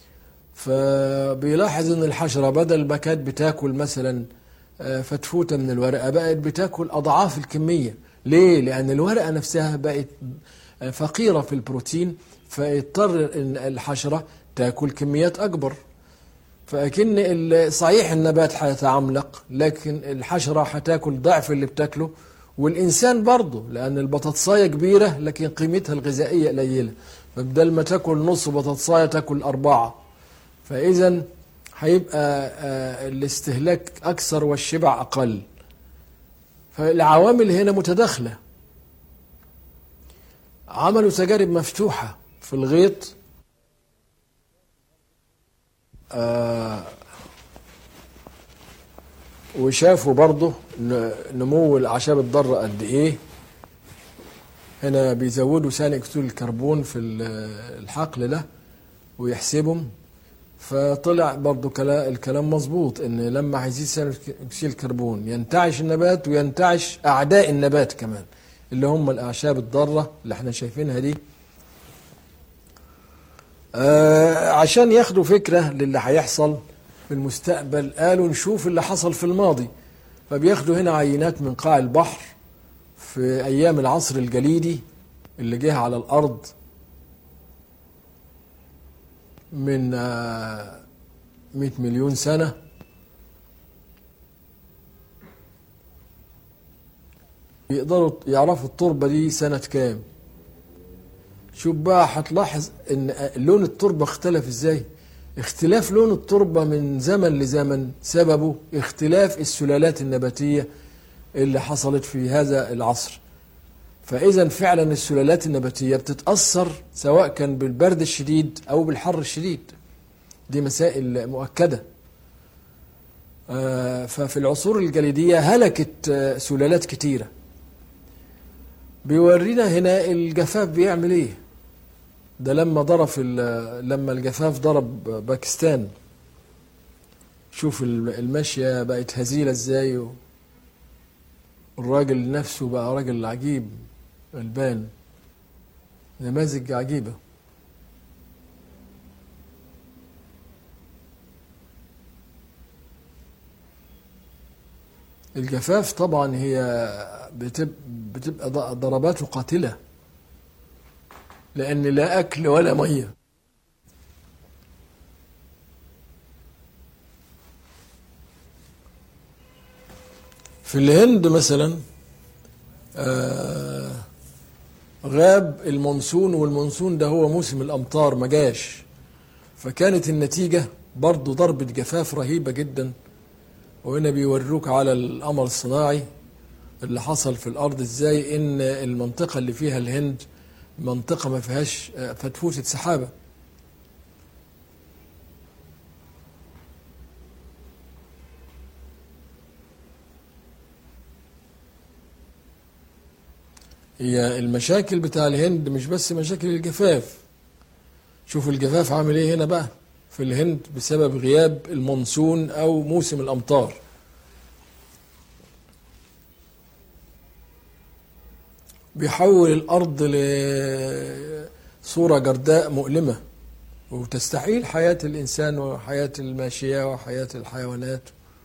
فبيلاحظ ان الحشرة بدل ما كانت بتاكل مثلا آه، فتفوتة من الورقة بقت بتاكل أضعاف الكمية ليه؟ لأن الورقة نفسها بقت آه، فقيرة في البروتين فيضطر ان الحشرة تاكل كميات أكبر فأكن ال- صحيح النبات هيتعملق لكن الحشرة هتاكل ضعف اللي بتاكله والإنسان برضه لأن البطاطساية كبيرة لكن قيمتها الغذائية قليلة فبدل ما تاكل نص بطاطساية تاكل أربعة فإذا هيبقى آه، الاستهلاك أكثر والشبع أقل فالعوامل هنا متداخلة عملوا تجارب مفتوحة في الغيط آه، وشافوا برضه ن- نمو الاعشاب الضاره قد ايه هنا بيزودوا ثاني اكسيد الكربون في ال- الحقل ده ويحسبهم فطلع برضه كلا- الكلام مظبوط ان لما هيزيد ثاني اكسيد الكربون ينتعش النبات وينتعش اعداء النبات كمان اللي هم الاعشاب الضاره اللي احنا شايفينها دي آه عشان ياخدوا فكرة للي هيحصل في المستقبل قالوا نشوف اللي حصل في الماضي فبياخدوا هنا عينات من قاع البحر في أيام العصر الجليدي اللي جه على الأرض من آه 100 مليون سنة يقدروا يعرفوا التربة دي سنة كام شوف بقى هتلاحظ ان لون التربة اختلف ازاي اختلاف لون التربة من زمن لزمن سببه اختلاف السلالات النباتية اللي حصلت في هذا العصر فإذا فعلا السلالات النباتية بتتأثر سواء كان بالبرد الشديد أو بالحر الشديد دي مسائل مؤكدة آه، ففي العصور الجليدية هلكت آه، سلالات كتيرة بيورينا هنا الجفاف بيعمل ايه ده لما ضرب ال- لما الجفاف ضرب باكستان شوف ال- الماشية بقت هزيلة ازاي و- الراجل نفسه بقى راجل عجيب غلبان نماذج عجيبة الجفاف طبعا هي بتب- بتبقى ض- ضرباته قاتلة لأن لا أكل ولا مية في الهند مثلا آه، غاب المونسون والمونسون ده هو موسم الأمطار ما جاش فكانت النتيجة برضو ضربة جفاف رهيبة جدا وهنا بيوروك على القمر الصناعي اللي حصل في الأرض ازاي إن المنطقة اللي فيها الهند منطقة ما فيهاش آه، فتفوتة سحابة هي المشاكل بتاع الهند مش بس مشاكل الجفاف شوف الجفاف عامل ايه هنا بقى في الهند بسبب غياب المونسون او موسم الامطار بيحول الارض لصوره جرداء مؤلمه وتستحيل حياه الانسان وحياه الماشيه وحياه الحيوانات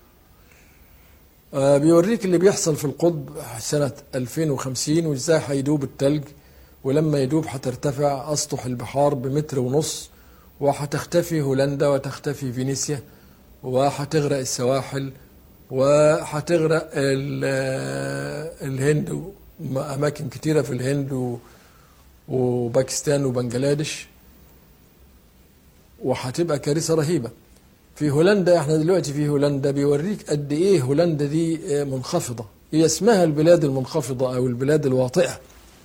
آه، بيوريك اللي بيحصل في القطب سنة 2050 وازاي هيدوب التلج ولما يدوب هترتفع أسطح البحار بمتر ونص وهتختفي هولندا وتختفي فينيسيا وهتغرق السواحل وهتغرق ال- آه، الهند أماكن كتيرة في الهند و- وباكستان وبنجلاديش وهتبقى كارثة رهيبة في هولندا احنا دلوقتي في هولندا بيوريك قد ايه هولندا دي آه، منخفضة هي اسمها البلاد المنخفضة او البلاد الواطئة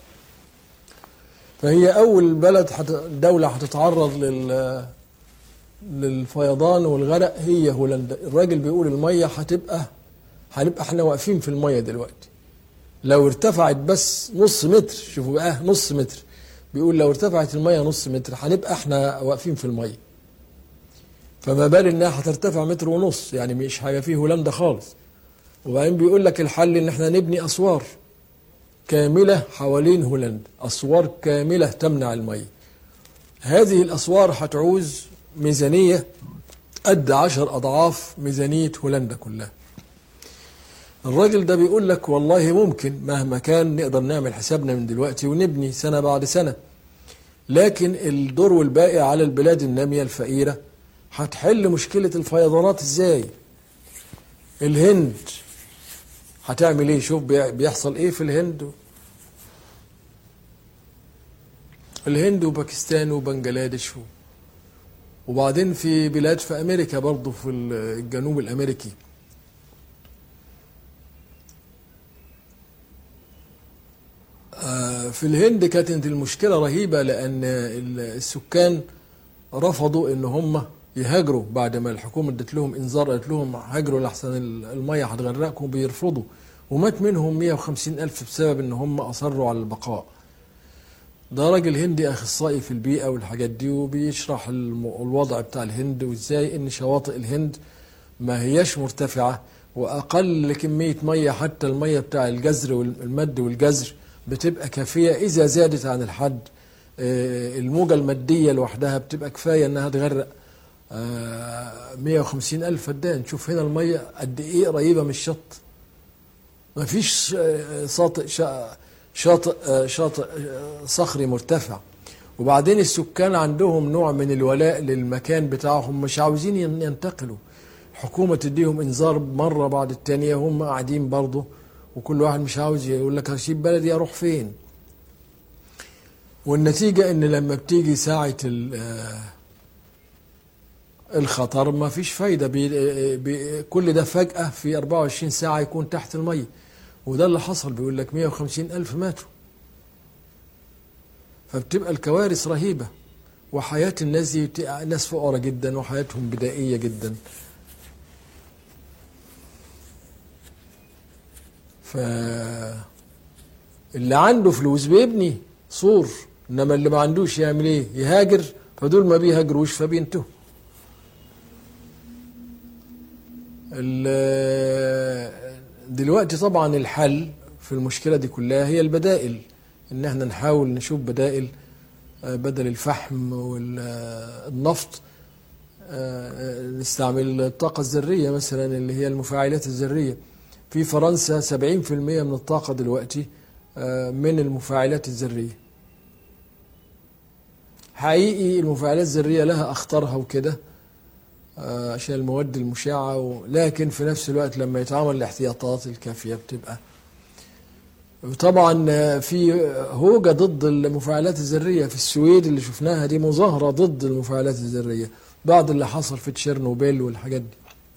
فهي اول بلد حت... دولة هتتعرض لل للفيضان والغرق هي هولندا الراجل بيقول المية هتبقى هنبقى احنا واقفين في المية دلوقتي لو ارتفعت بس نص متر شوفوا بقى نص متر بيقول لو ارتفعت المية نص متر هنبقى احنا واقفين في المية فما بال انها هترتفع متر ونص يعني مش حاجه فيه هولندا خالص وبعدين بيقول لك الحل ان احنا نبني اسوار كامله حوالين هولندا اسوار كامله تمنع الميه هذه الاسوار هتعوز ميزانيه قد عشر اضعاف ميزانيه هولندا كلها الراجل ده بيقول لك والله ممكن مهما كان نقدر نعمل حسابنا من دلوقتي ونبني سنه بعد سنه لكن الدور والباقي على البلاد الناميه الفقيره هتحل مشكلة الفيضانات ازاي الهند هتعمل ايه شوف بي- بيحصل ايه في الهند الهند وباكستان وبنجلاديش و- وبعدين في بلاد في امريكا برضه في الجنوب الامريكي آه، في الهند كانت المشكلة رهيبة لأن السكان رفضوا ان هم يهاجروا بعد ما الحكومه ادت لهم انذار قالت لهم هاجروا لحسن الميه هتغرقكم بيرفضوا ومات منهم 150 الف بسبب ان هم اصروا على البقاء ده راجل هندي اخصائي في البيئه والحاجات دي وبيشرح الم- الوضع بتاع الهند وازاي ان شواطئ الهند ما هياش مرتفعه واقل كميه ميه حتى الميه بتاع الجزر والمد والجزر بتبقى كافيه اذا زادت عن الحد آه، الموجة المادية لوحدها بتبقى كفاية انها تغرق آه، 150 ألف فدان شوف هنا المية قد ايه قريبة من الشط ما فيش آه، شاطئ شا- شاطئ آه، شاطئ آه، صخري مرتفع وبعدين السكان عندهم نوع من الولاء للمكان بتاعهم مش عاوزين ين- ينتقلوا الحكومة تديهم انذار مرة بعد التانية هم قاعدين برضه وكل واحد مش عاوز يقول لك هسيب بلدي اروح فين والنتيجة ان لما بتيجي ساعة ال- آه، الخطر ما فيش فايدة بي بي كل ده فجأة في 24 ساعة يكون تحت المية وده اللي حصل بيقول لك 150 ألف ماتوا فبتبقى الكوارث رهيبة وحياة الناس دي بت- ناس فقراء جدا وحياتهم بدائية جدا ف اللي عنده فلوس بيبني سور انما اللي ما عندوش يعمل ايه يهاجر فدول ما بيهاجروش فبينتهوا ال- دلوقتي طبعا الحل في المشكلة دي كلها هي البدائل ان احنا نحاول نشوف بدائل آه، بدل الفحم والنفط نستعمل الطاقة الذرية مثلا اللي هي المفاعلات الذرية في فرنسا 70% من الطاقة دلوقتي آه، من المفاعلات الذرية حقيقي المفاعلات الذرية لها أخطارها وكده آه، عشان المواد المشعة و... لكن في نفس الوقت لما يتعمل الاحتياطات الكافية بتبقى طبعا آه، في هوجة ضد المفاعلات الذرية في السويد اللي شفناها دي مظاهرة ضد المفاعلات الذرية بعد اللي حصل في تشيرنوبيل والحاجات دي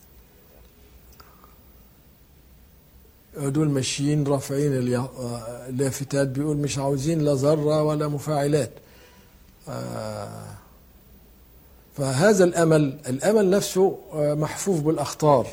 دول ماشيين رافعين اليا- آه، اللافتات بيقول مش عاوزين لا ذرة ولا مفاعلات آه، فهذا الأمل الأمل نفسه آه، محفوف بالأخطار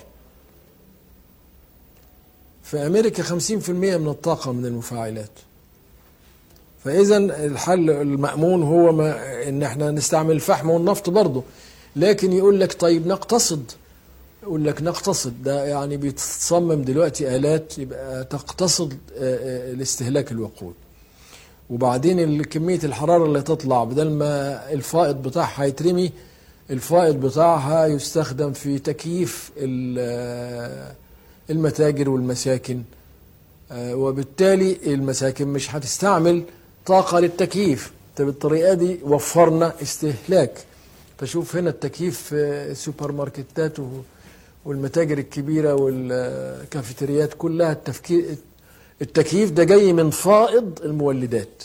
في أمريكا 50% من الطاقة من المفاعلات فإذا الحل المأمون هو ما إن احنا نستعمل الفحم والنفط برضه لكن يقول لك طيب نقتصد يقول لك نقتصد ده يعني بيتصمم دلوقتي آلات يبقى تقتصد آه، آه، الاستهلاك الوقود وبعدين ال- كمية الحرارة اللي تطلع بدل ما الفائض بتاعها يترمي الفائض بتاعها يستخدم في تكييف ال- آه، المتاجر والمساكن آه، وبالتالي المساكن مش هتستعمل طاقة للتكييف طب بالطريقة دي وفرنا استهلاك فشوف هنا التكييف في السوبر ماركتات و- والمتاجر الكبيرة والكافيتريات كلها التفكير التكييف ده جاي من فائض المولدات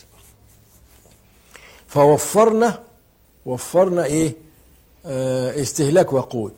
فوفرنا وفرنا ايه آه استهلاك وقود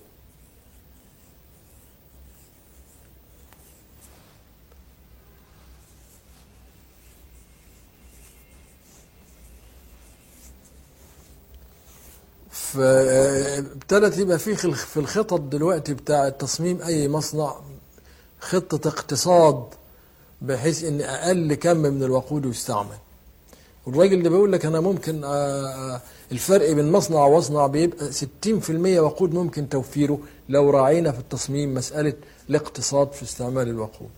فابتدت يبقى في خل- في الخطط دلوقتي بتاع تصميم اي مصنع خطة اقتصاد بحيث ان اقل كم من الوقود يستعمل والراجل اللي بيقول لك انا ممكن آه، آه، الفرق بين مصنع ومصنع بيبقى 60% وقود ممكن توفيره لو راعينا في التصميم مسألة الاقتصاد في استعمال الوقود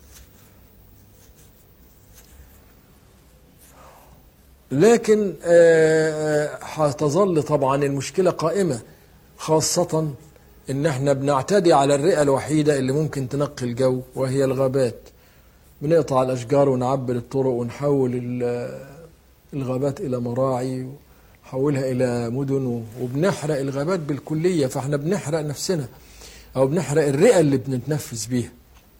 لكن آه، آه، هتظل طبعا المشكلة قائمة خاصة ان احنا بنعتدي على الرئة الوحيدة اللي ممكن تنقي الجو وهي الغابات بنقطع الاشجار ونعبر الطرق ونحول ال- الغابات الى مراعي ونحولها الى مدن وبنحرق الغابات بالكلية فاحنا بنحرق نفسنا او بنحرق الرئة اللي بنتنفس بيها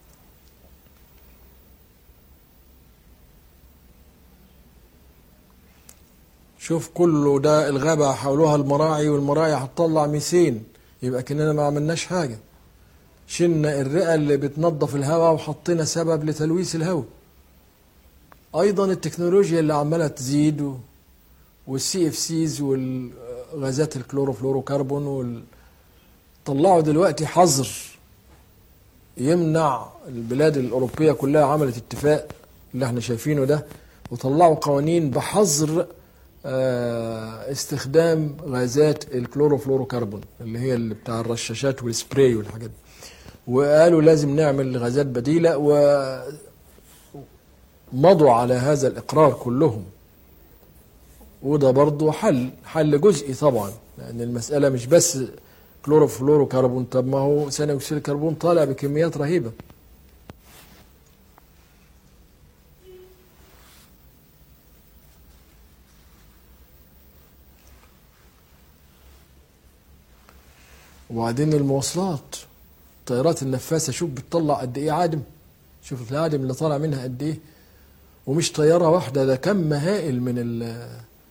شوف كله ده الغابة حولوها المراعي والمراعي هتطلع ميثين يبقى كأننا ما عملناش حاجة شلنا الرئة اللي بتنظف الهواء وحطينا سبب لتلويث الهواء أيضا التكنولوجيا اللي عمالة تزيد و... والسي اف سيز والغازات الكلوروفلوروكربون وال... طلعوا دلوقتي حظر يمنع البلاد الأوروبية كلها عملت اتفاق اللي احنا شايفينه ده وطلعوا قوانين بحظر آه، استخدام غازات الكلوروفلوروكربون اللي هي اللي بتاع الرشاشات والسبراي والحاجات دي وقالوا لازم نعمل غازات بديلة ومضوا على هذا الإقرار كلهم وده برضه حل حل جزئي طبعا لأن المسألة مش بس كلوروفلوروكربون طب ما هو ثاني أكسيد الكربون طالع بكميات رهيبة وبعدين المواصلات الطيارات النفاثة شوف بتطلع قد ايه عادم شوف العدم اللي طالع منها قد ايه ومش طياره واحده ده كم هائل من ال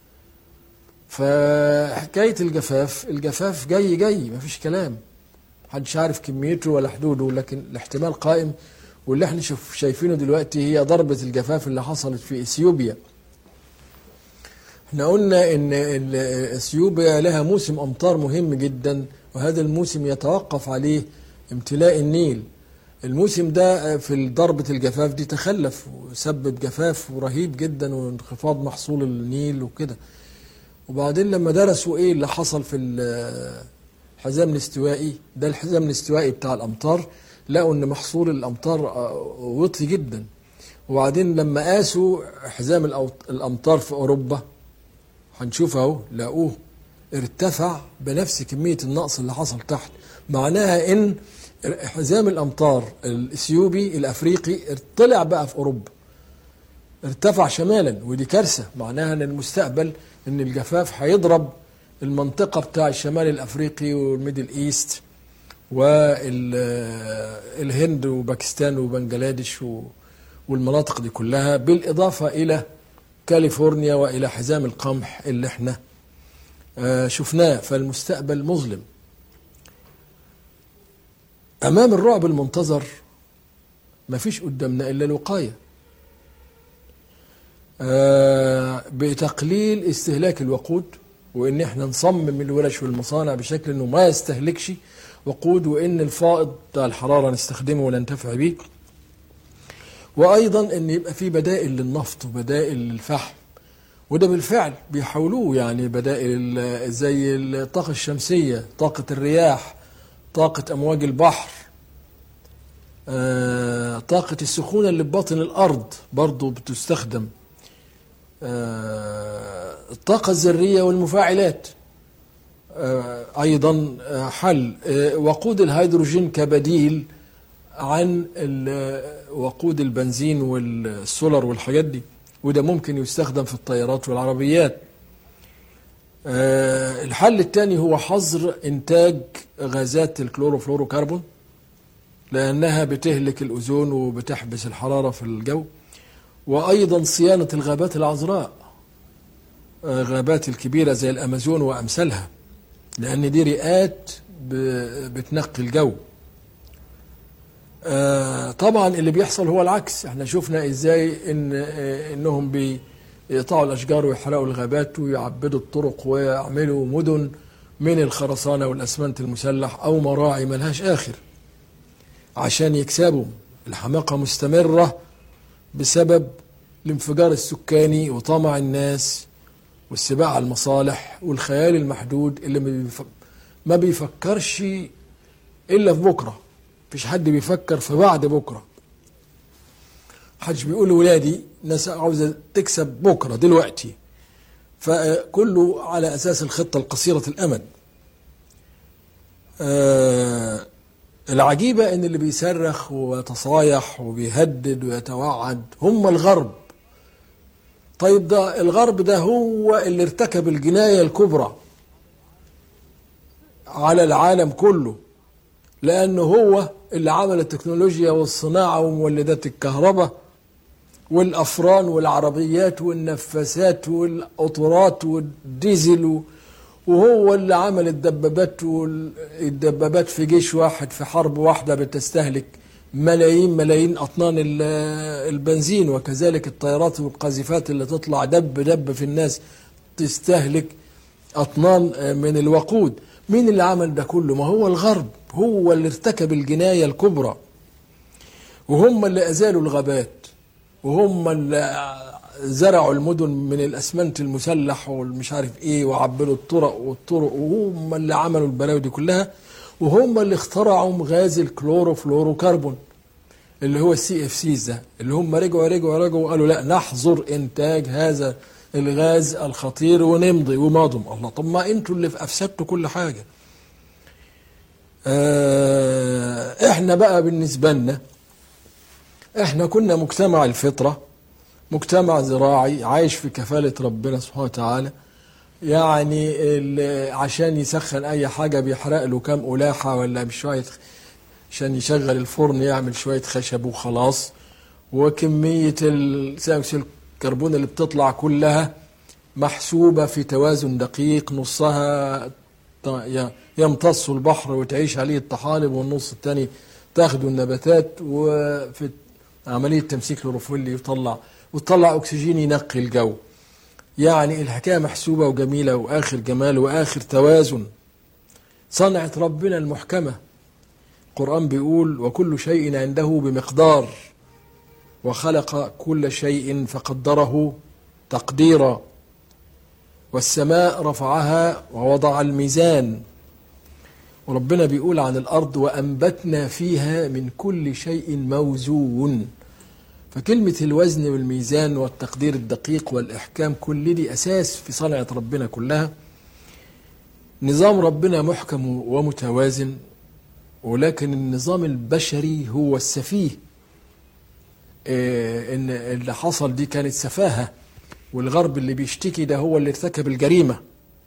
فحكايه الجفاف الجفاف جاي جاي مفيش كلام محدش عارف كميته ولا حدوده لكن الاحتمال قائم واللي احنا شوف شايفينه دلوقتي هي ضربة الجفاف اللي حصلت في اثيوبيا احنا قلنا ان ال- اثيوبيا لها موسم امطار مهم جدا وهذا الموسم يتوقف عليه امتلاء النيل الموسم ده في ضربة الجفاف دي تخلف وسبب جفاف رهيب جدا وانخفاض محصول النيل وكده وبعدين لما درسوا ايه اللي حصل في ال- الحزام الاستوائي ده الحزام الاستوائي بتاع الامطار لقوا ان محصول الامطار آه، وطي جدا وبعدين لما قاسوا حزام الأوط- الامطار في اوروبا هنشوف اهو لقوه ارتفع بنفس كميه النقص اللي حصل تحت معناها ان حزام الامطار الاثيوبي الافريقي طلع بقى في اوروبا ارتفع شمالا ودي كارثه معناها ان المستقبل ان الجفاف هيضرب المنطقه بتاع الشمال الافريقي والميدل ايست والهند وباكستان وبنجلاديش و- والمناطق دي كلها بالاضافه الى كاليفورنيا والى حزام القمح اللي احنا آه، شفناه فالمستقبل مظلم امام الرعب المنتظر ما فيش قدامنا الا الوقايه آه، بتقليل استهلاك الوقود وان احنا نصمم الورش والمصانع بشكل انه ما يستهلكش وقود وان الفائض بتاع الحراره نستخدمه وننتفع به وايضا ان يبقى في بدائل للنفط وبدائل للفحم وده بالفعل بيحاولوه يعني بدائل ال- زي الطاقه الشمسيه طاقه الرياح طاقه امواج البحر آه، طاقه السخونه اللي بباطن الارض برضو بتستخدم آه، الطاقة الذرية والمفاعلات آه، أيضا آه، حل آه، وقود الهيدروجين كبديل عن ال- وقود البنزين والسولر والحاجات دي وده ممكن يستخدم في الطيارات والعربيات آه، الحل الثاني هو حظر إنتاج غازات الكلوروفلوروكربون لأنها بتهلك الأوزون وبتحبس الحرارة في الجو وأيضا صيانة الغابات العذراء آه، غابات الكبيرة زي الأمازون وأمثالها لأن دي رئات ب- بتنقي الجو آه، طبعا اللي بيحصل هو العكس احنا شفنا ازاي ان آه، انهم بيقطعوا الاشجار ويحرقوا الغابات ويعبدوا الطرق ويعملوا مدن من الخرسانه والاسمنت المسلح او مراعي ملهاش اخر عشان يكسبوا الحماقه مستمره بسبب الانفجار السكاني وطمع الناس والسباق على المصالح والخيال المحدود اللي ما بيف- ما بيفكرش الا في بكره مفيش حد بيفكر في بعد بكره محدش بيقول لولادي ناس عاوزه تكسب بكره دلوقتي فكله على اساس الخطه القصيره الامد آه العجيبه ان اللي بيصرخ ويتصايح وبيهدد ويتوعد هم الغرب طيب ده الغرب ده هو اللي ارتكب الجنايه الكبرى على العالم كله لأنه هو اللي عمل التكنولوجيا والصناعة ومولدات الكهرباء والأفران والعربيات والنفاسات والقطورات والديزل و- وهو اللي عمل الدبابات والدبابات في جيش واحد في حرب واحدة بتستهلك ملايين ملايين أطنان ال- البنزين وكذلك الطيارات والقاذفات اللي تطلع دب دب في الناس تستهلك أطنان من الوقود مين اللي عمل ده كله ما هو الغرب هو اللي ارتكب الجناية الكبرى وهم اللي أزالوا الغابات وهم اللي زرعوا المدن من الأسمنت المسلح والمش عارف إيه وعبلوا الطرق والطرق وهم اللي عملوا البلاوي دي كلها وهم اللي اخترعوا غاز الكلوروفلوروكربون اللي هو السي اف سيز ده اللي هم رجعوا رجعوا رجعوا وقالوا لا نحظر انتاج هذا الغاز الخطير ونمضي وماضم الله طب ما انتوا اللي افسدتوا كل حاجه آه احنا بقى بالنسبه لنا احنا كنا مجتمع الفطره مجتمع زراعي عايش في كفاله ربنا سبحانه وتعالى يعني ال- عشان يسخن اي حاجه بيحرق له كام قلاحه ولا بشويه عشان يشغل الفرن يعمل شويه خشب وخلاص وكمية ثاني أكسيد الكربون اللي بتطلع كلها محسوبة في توازن دقيق نصها يمتص البحر وتعيش عليه الطحالب والنص الثاني تاخده النباتات وفي عملية تمسيك الرفولي يطلع وتطلع أكسجين ينقي الجو يعني الحكاية محسوبة وجميلة وآخر جمال وآخر توازن صنعة ربنا المحكمة القرآن بيقول وكل شيء عنده بمقدار وخلق كل شيء فقدره تقديرا والسماء رفعها ووضع الميزان وربنا بيقول عن الأرض وأنبتنا فيها من كل شيء موزون فكلمة الوزن والميزان والتقدير الدقيق والإحكام كل دي أساس في صنعة ربنا كلها نظام ربنا محكم ومتوازن ولكن النظام البشري هو السفيه إيه ان اللي حصل دي كانت سفاهه والغرب اللي بيشتكي ده هو اللي ارتكب الجريمه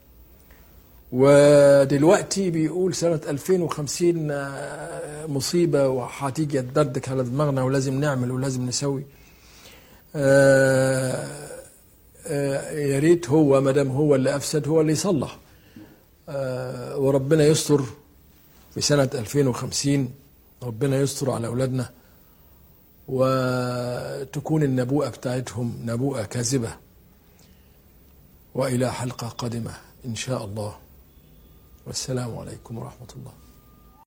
ودلوقتي بيقول سنة 2050 مصيبة وهتيجي تدردك على دماغنا ولازم نعمل ولازم نسوي يا ريت هو ما دام هو اللي أفسد هو اللي يصلح وربنا يستر في سنة 2050 ربنا يستر على أولادنا وتكون النبوءة بتاعتهم نبوءة كاذبة وإلى حلقة قادمة إن شاء الله والسلام عليكم ورحمة الله